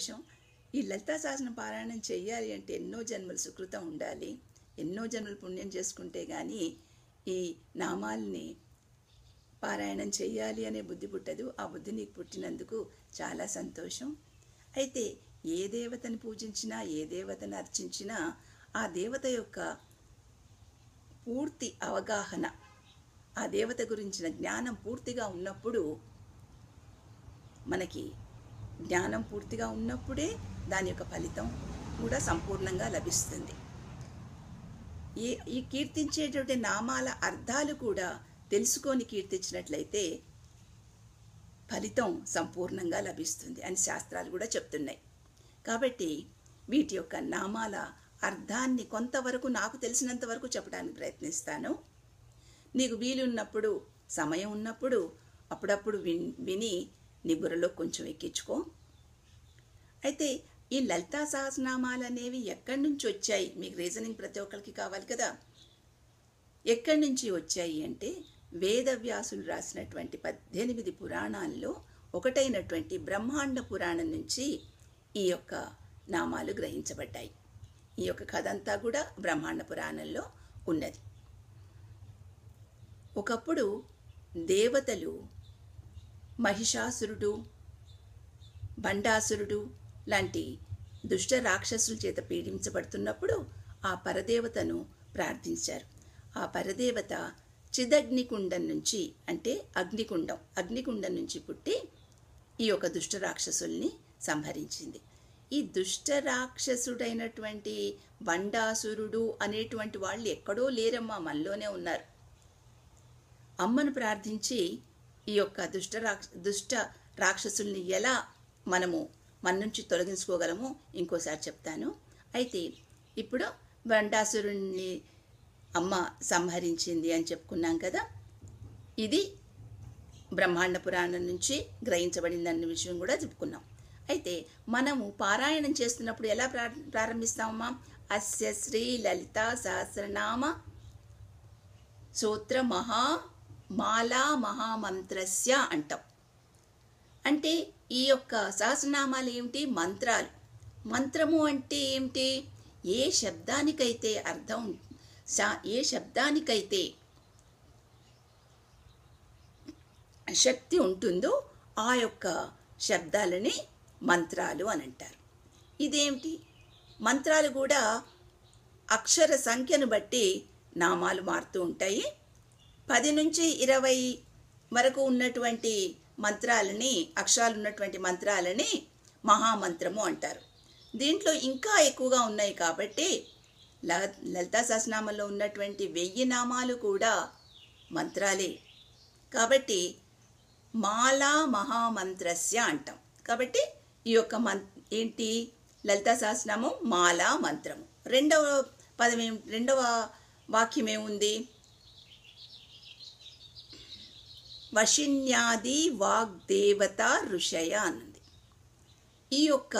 సంతోషం ఈ లలితా సహస్రం పారాయణం చెయ్యాలి అంటే ఎన్నో జన్మల సుకృతం ఉండాలి ఎన్నో జన్మలు పుణ్యం చేసుకుంటే కానీ ఈ నామాల్ని పారాయణం చెయ్యాలి అనే బుద్ధి పుట్టదు ఆ బుద్ధి నీకు పుట్టినందుకు చాలా సంతోషం అయితే ఏ దేవతని పూజించినా ఏ దేవతని అర్చించినా ఆ దేవత యొక్క పూర్తి అవగాహన ఆ దేవత గురించిన జ్ఞానం పూర్తిగా ఉన్నప్పుడు మనకి జ్ఞానం పూర్తిగా ఉన్నప్పుడే దాని యొక్క ఫలితం కూడా సంపూర్ణంగా లభిస్తుంది ఈ ఈ కీర్తించేటువంటి నామాల అర్థాలు కూడా తెలుసుకొని కీర్తించినట్లయితే ఫలితం సంపూర్ణంగా లభిస్తుంది అని శాస్త్రాలు కూడా చెప్తున్నాయి కాబట్టి వీటి యొక్క నామాల అర్థాన్ని కొంతవరకు నాకు తెలిసినంత వరకు చెప్పడానికి ప్రయత్నిస్తాను నీకు వీలున్నప్పుడు సమయం ఉన్నప్పుడు అప్పుడప్పుడు విన్ విని నీ బుర్రలో కొంచెం ఎక్కించుకో అయితే ఈ లలితా సహస్రనామాలు అనేవి ఎక్కడి నుంచి వచ్చాయి మీకు రీజనింగ్ ప్రతి ఒక్కరికి కావాలి కదా ఎక్కడి నుంచి వచ్చాయి అంటే వేదవ్యాసులు రాసినటువంటి పద్దెనిమిది పురాణాల్లో ఒకటైనటువంటి బ్రహ్మాండ పురాణం నుంచి ఈ యొక్క నామాలు గ్రహించబడ్డాయి ఈ యొక్క కథ అంతా కూడా బ్రహ్మాండ పురాణంలో ఉన్నది ఒకప్పుడు దేవతలు మహిషాసురుడు బండాసురుడు లాంటి దుష్ట రాక్షసుల చేత పీడించబడుతున్నప్పుడు ఆ పరదేవతను ప్రార్థించారు ఆ పరదేవత చిదగ్నికుండం నుంచి అంటే అగ్నికుండం అగ్నికుండం నుంచి పుట్టి ఈ యొక్క దుష్ట రాక్షసుల్ని సంహరించింది ఈ దుష్ట రాక్షసుడైనటువంటి బండాసురుడు అనేటువంటి వాళ్ళు ఎక్కడో లేరమ్మా మనలోనే ఉన్నారు అమ్మను ప్రార్థించి ఈ యొక్క దుష్ట రాక్ష దుష్ట రాక్షసుల్ని ఎలా మనము మన నుంచి తొలగించుకోగలమో ఇంకోసారి చెప్తాను అయితే ఇప్పుడు బండాసురుణ్ణి అమ్మ సంహరించింది అని చెప్పుకున్నాం కదా ఇది బ్రహ్మాండ పురాణం నుంచి గ్రహించబడిందన్న విషయం కూడా చెప్పుకున్నాం అయితే మనము పారాయణం చేస్తున్నప్పుడు ఎలా ప్రా ప్రారంభిస్తామమ్మా అస్య శ్రీ లలిత సహస్రనామ సూత్ర మహా మాలా మహామంత్రస్య అంటాం అంటే ఈ యొక్క సహస్రనామాలు ఏమిటి మంత్రాలు మంత్రము అంటే ఏమిటి ఏ శబ్దానికైతే అర్థం శా- ఏ శబ్దానికైతే శక్తి ఉంటుందో ఆ యొక్క శబ్దాలని మంత్రాలు అని అంటారు ఇదేమిటి మంత్రాలు కూడా అక్షర సంఖ్యను బట్టి నామాలు మారుతూ ఉంటాయి పది నుంచి ఇరవై వరకు ఉన్నటువంటి మంత్రాలని అక్షరాలు ఉన్నటువంటి మంత్రాలని మహామంత్రము అంటారు దీంట్లో ఇంకా ఎక్కువగా ఉన్నాయి కాబట్టి ల లలితా సహస్రనామంలో ఉన్నటువంటి వెయ్యి నామాలు కూడా మంత్రాలే కాబట్టి మాలా మహామంత్రస్య అంటాం కాబట్టి ఈ యొక్క మం ఏంటి లలితా సహస్రనామం మాలా మంత్రము రెండవ పదం ఏం రెండవ వాక్యం ఏముంది వశిన్యాది వాగ్దేవత ఋషయ అన్నది ఈ యొక్క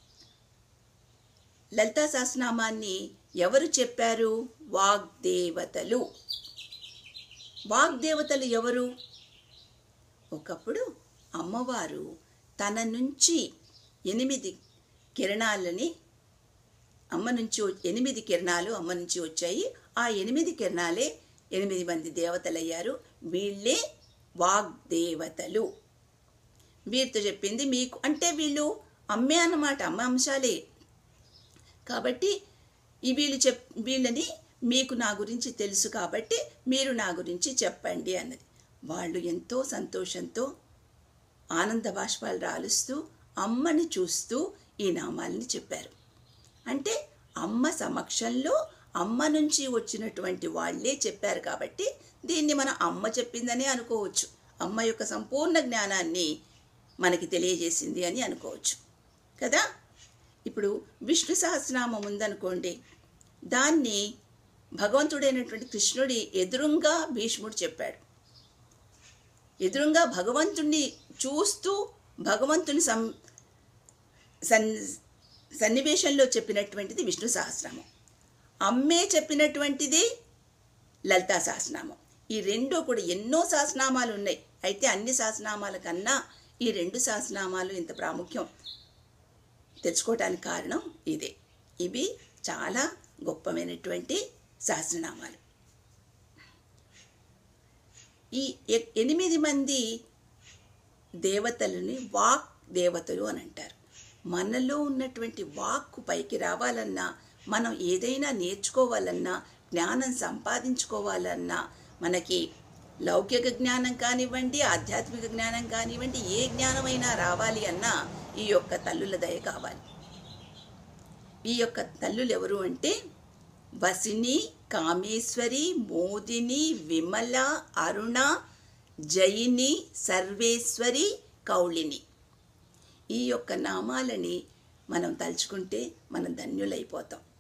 లలితా సహస్రనామాన్ని ఎవరు చెప్పారు వాగ్దేవతలు వాగ్దేవతలు ఎవరు ఒకప్పుడు అమ్మవారు తన నుంచి ఎనిమిది కిరణాలని అమ్మ నుంచి వ- ఎనిమిది కిరణాలు అమ్మ నుంచి వచ్చాయి ఆ ఎనిమిది కిరణాలే ఎనిమిది మంది దేవతలయ్యారు వీళ్ళే వాగ్దేవతలు వీరితో చెప్పింది మీకు అంటే వీళ్ళు అమ్మే అన్నమాట అమ్మ అంశాలే కాబట్టి ఈ వీళ్ళు చెప్ వీళ్ళని మీకు నా గురించి తెలుసు కాబట్టి మీరు నా గురించి చెప్పండి అన్నది వాళ్ళు ఎంతో సంతోషంతో ఆనంద బాష్పాలు రాలుస్తూ అమ్మని చూస్తూ ఈ నామాల్ని చెప్పారు అంటే అమ్మ సమక్షంలో అమ్మ నుంచి వచ్చినటువంటి వాళ్ళే చెప్పారు కాబట్టి దీన్ని మనం అమ్మ చెప్పిందని అనుకోవచ్చు అమ్మ యొక్క సంపూర్ణ జ్ఞానాన్ని మనకి తెలియజేసింది అని అనుకోవచ్చు కదా ఇప్పుడు విష్ణు సహస్రనామం ఉందనుకోండి దాన్ని భగవంతుడైనటువంటి కృష్ణుడి ఎదురుంగా భీష్ముడు చెప్పాడు ఎదురుంగా భగవంతుణ్ణి చూస్తూ భగవంతుని సం సన్ సన్నివేశంలో చెప్పినటువంటిది విష్ణు సహస్రనామం అమ్మే చెప్పినటువంటిది లలితా సహస్రనామం ఈ రెండు కూడా ఎన్నో సహస్రనామాలు ఉన్నాయి అయితే అన్ని సహస్రనామాల కన్నా ఈ రెండు సహస్రనామాలు ఇంత ప్రాముఖ్యం తెచ్చుకోవడానికి కారణం ఇదే ఇవి చాలా గొప్పమైనటువంటి సహస్రనామాలు ఈ ఎ- ఎనిమిది మంది దేవతలని వాక్ దేవతలు అని అంటారు మనలో ఉన్నటువంటి వాక్కు పైకి రావాలన్నా మనం ఏదైనా నేర్చుకోవాలన్నా జ్ఞానం సంపాదించుకోవాలన్నా మనకి లౌకిక జ్ఞానం కానివ్వండి ఆధ్యాత్మిక జ్ఞానం కానివ్వండి ఏ జ్ఞానమైనా రావాలి అన్నా ఈ యొక్క తల్లుల దయ కావాలి ఈ యొక్క తల్లులు ఎవరు అంటే వసిని కామేశ్వరి మోదిని విమల అరుణ జయిని సర్వేశ్వరి కౌళిని ఈ యొక్క నామాలని మనం తలుచుకుంటే మనం ధన్యులైపోతాం